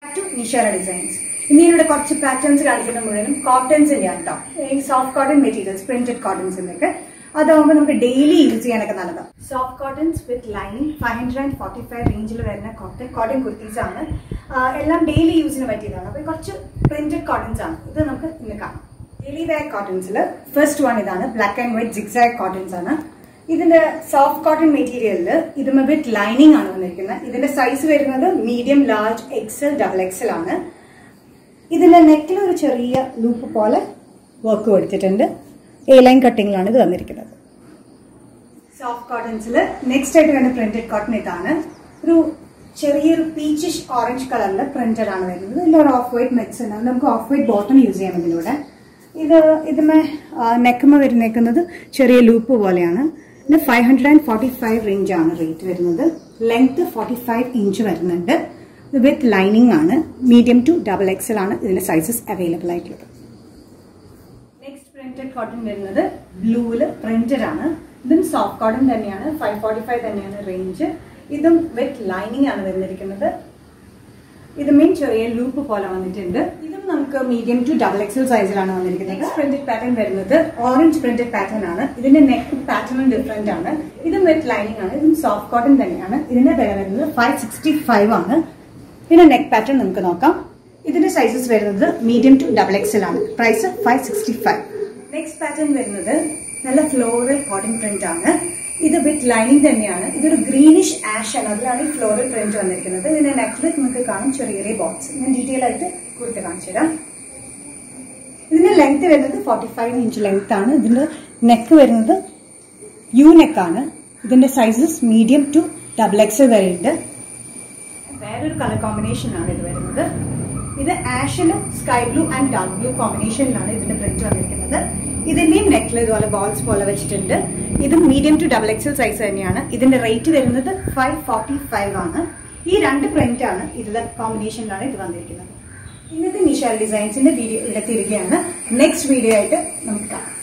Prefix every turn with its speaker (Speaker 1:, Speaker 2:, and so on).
Speaker 1: to Nishara designs ഇനി ഇവിടെ കുറച്ച് പാറ്റേൺസ് കാണിക്കുന്ന മുഴുവനും കോട്ടൺസിന്റെ ആണ് കേട്ടോ ഈ സോഫ്റ്റ് കോട്ടൺ മെറ്റീരിയൽസ് പ്രിന്റഡ് കോട്ടൺസിന്റെ അതാവുമ്പോൾ നമുക്ക് ഡെയിലി യൂസ് ചെയ്യാനൊക്കെ നല്ലതാണ് soft cottons with lining five hundred and forty five റേഞ്ചിൽ വരുന്ന കോട്ടൺ കോട്ടൺ കുർത്തീസ് ആണ് ആ, എല്ലാം ഡെയിലി യൂസിന് പറ്റിയതാണ് അപ്പോൾ കുറച്ച് പ്രിന്റഡ് കോട്ടൺസ് ആണ് ഇത് നമുക്ക് ഇന്ന് കാണാം ഡെയിലി വെയർ കോട്ടൺസിൽ ഫസ്റ്റ് വൺ ഇതാണ് black and white zigzag cottons ആണ് ഇതിന്റെ സോഫ്റ്റ് കോട്ടൺ മെറ്റീരിയലിൽ ഇതുമ വിത്ത് ലൈനിങ് ആണ് വന്നിരിക്കുന്നത് ഇതിന്റെ സൈസ് വരുന്നത് medium large XL double XL ആണ് ഇതിന്റെ നെക്കിൽ ഒരു ചെറിയ ലൂപ്പ് പോലെ വർക്ക് കൊടുത്തിട്ടുണ്ട് എ ലൈൻ കട്ടിങ്ങിലാണ് ഇത് വന്നിരിക്കുന്നത് സോഫ്റ്റ് കോട്ടൺസിൽ നെക്സ്റ്റ് ആയിട്ട് വേണ്ട പ്രിന്റഡ് കോട്ടൺ ഇതാണ് ഒരു ചെറിയൊരു പീച്ചിഷ് ഓറഞ്ച് കളറിൽ പ്രിന്റഡ് ആണ് വരുന്നത് ഇതിൽ ഒരു ഓഫ് വൈറ്റ് മിക്സ് ഉണ്ട് നമുക്ക് ഓഫ് വൈറ്റ് ബോട്ടം യൂസ് ചെയ്യാം ഇതിലൂടെ ഇത് ഇതിമേ നെക്കുമ വരുന്നേക്കുന്നത് ചെറിയ ലൂപ്പ് പോലെയാണ് ഇത് five hundred and forty five range ആണ് റേറ്റ് വരുന്നത് ലെങ്ത് ഫോർട്ടി ഫൈവ് ഇഞ്ച് വരുന്നുണ്ട് ഇത് വിത്ത് ലൈനിങ് ആണ് മീഡിയം ടു ഡബിൾ എക്സൽ ആണ് ഇതിന്റെ സൈസസ് അവൈലബിൾ ആയിട്ടുള്ളത് നെക്സ്റ്റ് പ്രിന്റഡ് കോട്ടൺ വരുന്നത് ബ്ലൂവിൽ പ്രിന്റഡ് ആണ് ഇതും സോഫ്റ്റ് കോട്ടൺ തന്നെയാണ് ഫൈവ് ഫോർട്ടി ഫൈവ് തന്നെയാണ് റേഞ്ച് ഇതും വിത്ത് ലൈനിങ് ആണ് വരുന്നിരിക്കുന്നത് ഇത് മെയിൻ ചെറിയ ലൂപ്പ് പോലെ വന്നിട്ടുണ്ട് ഇതും നമുക്ക് മീഡിയം ടു ഡബിൾ എക്സൽ സൈസിലാണ് വന്നിരിക്കുന്നത് നെക്സ്റ്റ് പ്രിന്റഡ് പാറ്റേൺ വരുന്നത് ഓറഞ്ച് പ്രിന്റഡ് പാറ്റേൺ ആണ് ഇതിന്റെ നെക്ക് പാറ്റേണും ഡിഫറെന്റ് ആണ് ഇതും വിത്ത് ലൈനിങ് ആണ് ഇതും സോഫ്റ്റ് കോട്ടൺ തന്നെയാണ് ഇതിന്റെ വില വരുന്നത് ഫൈവ് സിക്സ്റ്റി ഫൈവ് ആണ് ഇതിന്റെ നെക്ക് പാറ്റേൺ നമുക്ക് നോക്കാം ഇതിന്റെ സൈസസ് വരുന്നത് മീഡിയം ടു ഡബിൾ എക്സൽ ആണ് price five sixty five next pattern വരുന്നത് നല്ല ഫ്ലോറൽ കോട്ടൺ പ്രിന്റ് ആണ് ഇത് വിത്ത് ലൈനിങ് തന്നെയാണ് ഇതൊരു ഗ്രീനിഷ് ആഷ് ആണ് അതിലാണ് ഈ ഫ്ലോറൽ പ്രിന്റ് വന്നിരിക്കുന്നത് ഇതിന്റെ നെക്കിൽ നിങ്ങൾക്ക് കാണും ചെറിയ ചെറിയ ബോക്സ് ഞാൻ ഡീറ്റെയിൽ ആയിട്ട് കൊടുത്ത് കാണിച്ചു തരാം ഇതിന്റെ ലെങ്ത് വരുന്നത് ഫോർട്ടി ഫൈവ് ഇഞ്ച് ലെങ്ത് ആണ് ഇതിന്റെ നെക്ക് വരുന്നത് യു നെക്കാണ് ഇതിന്റെ sizes medium to double X വരെ ഉണ്ട് വേറൊരു കളർ കോമ്പിനേഷൻ ആണ് ഇത് വരുന്നത് ഇത് ആഷിൽ sky blue and dark blue കോമ്പിനേഷനിലാണ് ഇതിന്റെ പ്രിന്റ് വന്നിരിക്കുന്നത് ഇതിന്റെയും നെക്കിൽ ഇതുപോലെ ബോൾസ് പോലെ വെച്ചിട്ടുണ്ട് ഇത് medium to double XL size തന്നെയാണ് ഇതിന്റെ റേറ്റ് വരുന്നത് ഫൈവ് ഫോർട്ടി ഫൈവ് ആണ് ഈ രണ്ട് പ്രിന്റ് ആണ് ഇതിലെ കോമ്പിനേഷനിലാണ് ഇത് വന്നിരിക്കുന്നത് ഇന്നത്തെ നിഷാൽ ഡിസൈൻസിന്റെ വീഡിയോ ഇവിടെ തിരികെയാണ് നെക്സ്റ്റ് വീഡിയോ ആയിട്ട് നമുക്ക് കാണാം